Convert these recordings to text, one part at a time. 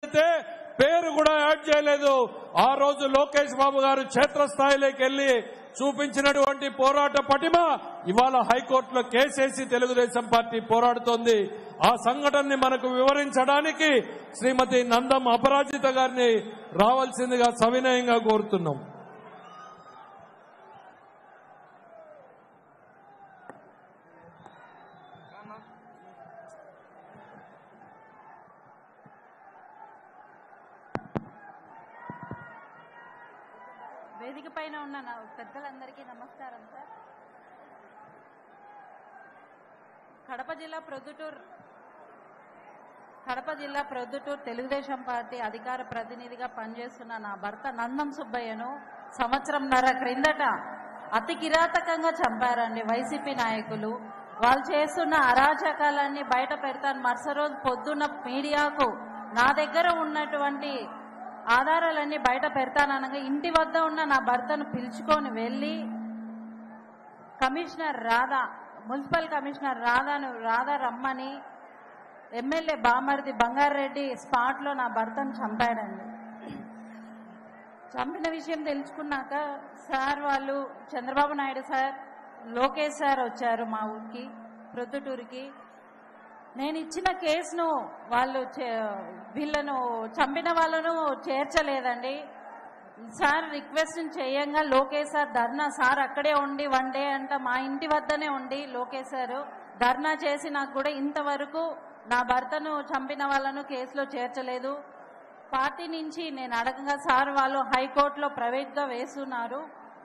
వెళ్తే పేరు కూడా యాడ్ చేయలేదు ఆ రోజు లోకేష్ బాబు గారు క్షేత్రస్థాయిలోకి వెళ్లి చూపించినటువంటి పోరాట పటిమ ఇవాళ హైకోర్టులో కేసేసి తెలుగుదేశం పార్టీ పోరాడుతోంది ఆ సంఘటనని మనకు వివరించడానికి శ్రీమతి నందం అపరాజిత గారిని రావాల్సిందిగా సవినయంగా కోరుతున్నాం వేదిక పైన ఉన్న నా పెద్దలందరికీ నమస్కారం సార్ కడప జిల్లా ప్రొద్దుటూరు కడప జిల్లా ప్రొద్దుటూరు తెలుగుదేశం పార్టీ అధికార ప్రతినిధిగా పనిచేస్తున్న నా భర్త నందం సుబ్బయ్యను సంవత్సరంన్నర క్రిందట అతి కిరాతకంగా చంపారండి వైసీపీ నాయకులు వాళ్ళు చేస్తున్న అరాచకాలన్నీ బయట పెడతాను మరుసటి రోజు పొద్దున్న మీడియాకు నా దగ్గర ఉన్నటువంటి ఆధారాలన్నీ బయట పెడతాననగా ఇంటి వద్ద ఉన్న నా భర్తను పిలుచుకొని వెళ్ళి కమిషనర్ రాధా మున్సిపల్ కమిషనర్ రాధాను రాధా రమ్మని ఎమ్మెల్యే బామర్ది బంగారెడ్డి స్పాట్లో నా భర్తను చంపాడండి చంపిన విషయం తెలుసుకున్నాక సార్ వాళ్ళు చంద్రబాబు నాయుడు సార్ లోకేష్ సార్ వచ్చారు మా ఊరికి ప్రొద్దుటూరికి నేను ఇచ్చిన కేసును వాళ్ళు చే- వీళ్ళను చంపిన వాళ్ళను చేర్చలేదండి సార్ రిక్వెస్ట్ చేయంగా లోకేష్ సార్ ధర్నా సార్ అక్కడే ఉండి వన్ డే అంట మా ఇంటి వద్దనే ఉండి లోకేష్ సార్ ధర్నా చేసి నాకు కూడా ఇంతవరకు నా భర్తను చంపిన వాళ్ళను కేసులో చేర్చలేదు పార్టీ నుంచి నేను అడగగా సార్ వాళ్ళు హైకోర్టులో ప్రైవేట్గా వేస్తున్నారు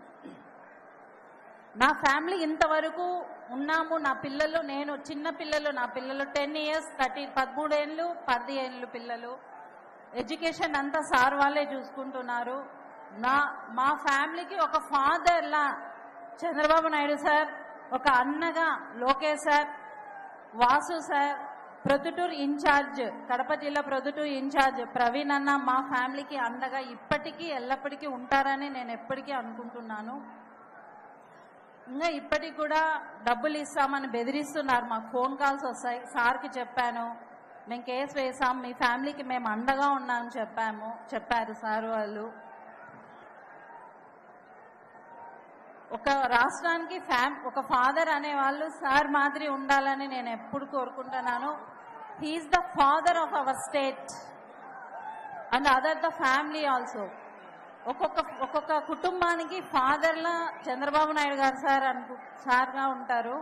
నా ఫ్యామిలీ ఇంతవరకు ఉన్నాము నా పిల్లలు నేను చిన్న పిల్లలు నా పిల్లలు టెన్ ఇయర్స్ థర్టీ పదమూడేళ్ళు పది ఏళ్ళు పిల్లలు ఎడ్యుకేషన్ అంతా సార్ వాళ్ళే చూసుకుంటున్నారు నా మా ఫ్యామిలీకి ఒక ఫాదర్లా చంద్రబాబు నాయుడు సార్ ఒక అన్నగా Lokesh sir Vasu sir Proddatur incharge Kadapa జిల్లా ప్రొద్దుటూరు ఇన్ఛార్జ్ ప్రవీణ్ అన్న మా ఫ్యామిలీకి అండగా ఇప్పటికీ ఎల్లప్పటికీ ఉంటారని నేను ఎప్పటికీ అనుకుంటున్నాను ఇంకా ఇప్పటికి కూడా డబ్బులు ఇస్తామని బెదిరిస్తున్నారు మాకు ఫోన్ కాల్స్ వస్తాయి సార్కి చెప్పాను మేము కేసు వేసాం మీ ఫ్యామిలీకి మేము అండగా ఉన్నామని చెప్పాము చెప్పారు సార్ వాళ్ళు ఒక రాష్ట్రానికి ఫ్యామ్ ఒక ఫాదర్ అనే వాళ్ళు సార్ మాదిరి ఉండాలని నేను ఎప్పుడు కోరుకుంటున్నాను he is the father of our state and other the family also ఒక్కొక్క ఒక్కొక్క కుటుంబానికి ఫాదర్లా చంద్రబాబు నాయుడు గారు సార్ అనుకు సార్గా ఉంటారు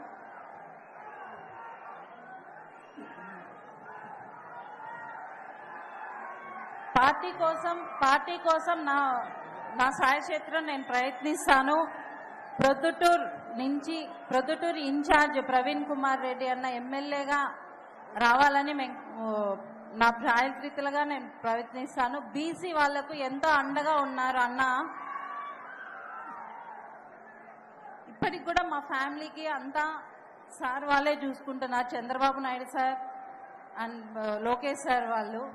పార్టీ కోసం పార్టీ కోసం నా నా సాయక్షేత్రం నేను ప్రయత్నిస్తాను ప్రొద్దుటూరు నుంచి ప్రొద్దుటూరు ఇన్ఛార్జ్ ప్రవీణ్ కుమార్ రెడ్డి అన్న ఎమ్మెల్యేగా రావాలని మేము ఓ, నా ప్రాయకృతులుగా నేను ప్రయత్నిస్తాను బీసీ వాళ్లకు ఎంతో అండగా ఉన్నారు అన్న ఇప్పటికి కూడా మా ఫ్యామిలీకి అంతా సార్ వాళ్ళే చూసుకుంటున్నారు Chandrababu Naidu sir and Lokesh sir వాళ్ళు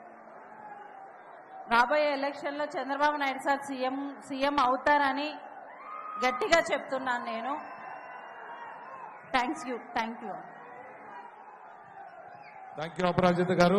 రాబోయే ఎలక్షన్లో Chandrababu Naidu sir CM CM అవుతారని గట్టిగా చెప్తున్నాను నేను thanks you thank you thank you Aparajita గారు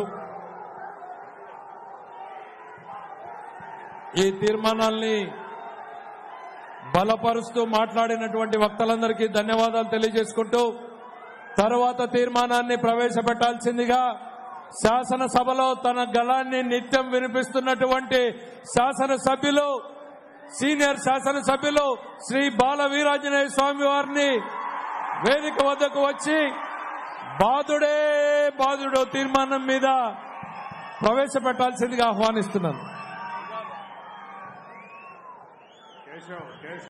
ఈ తీర్మానాల్ని బలపరుస్తూ మాట్లాడినటువంటి వక్తలందరికీ ధన్యవాదాలు తెలియజేసుకుంటూ తరువాత తీర్మానాన్ని ప్రవేశపెట్టాల్సిందిగా శాసనసభలో తన గళాన్ని నిత్యం వినిపిస్తున్నటువంటి శాసనసభ్యులు సీనియర్ శాసనసభ్యులు శ్రీ బాల వీరాంజనేయ స్వామి వారిని వేదిక వద్దకు వచ్చి బాధుడే బాధుడు తీర్మానం మీద ప్రవేశపెట్టాల్సిందిగా ఆహ్వానిస్తున్నాను